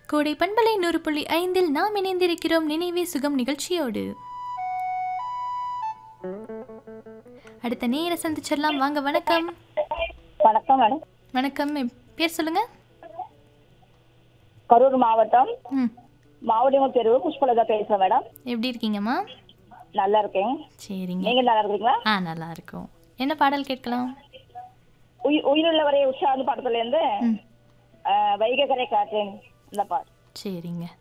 கோடை பண்பலை நூறு புள்ளி ஐந்தில் நாம் இணைந்திருக்கிறோம் நினைவே சுகம் நிகழ்ச்சியோடு அடுத்த நேர சந்திச்சிடலாம் வாங்க வணக்கம் வணக்கம் மேடம் வணக்கம் என் பேர் சொல்லுங்க கரூர் மாவட்டம் ம் மாவடிம தெருவு புஷ்பலதா பேசுறேன் மேடம் எப்படி இருக்கீங்கம்மா நல்லா இருக்கேன் சரிங்க நீங்க நல்லா இருக்கீங்களா ஆ நல்லா இருக்கும் என்ன பாடல் கேட்கலாம் உயி- உயிருள்ளவரை உஷாந்து படத்துல இருந்து ம் அஹ், வைகை கரை காற்றேன் இந்த பாட்டு சரிங்க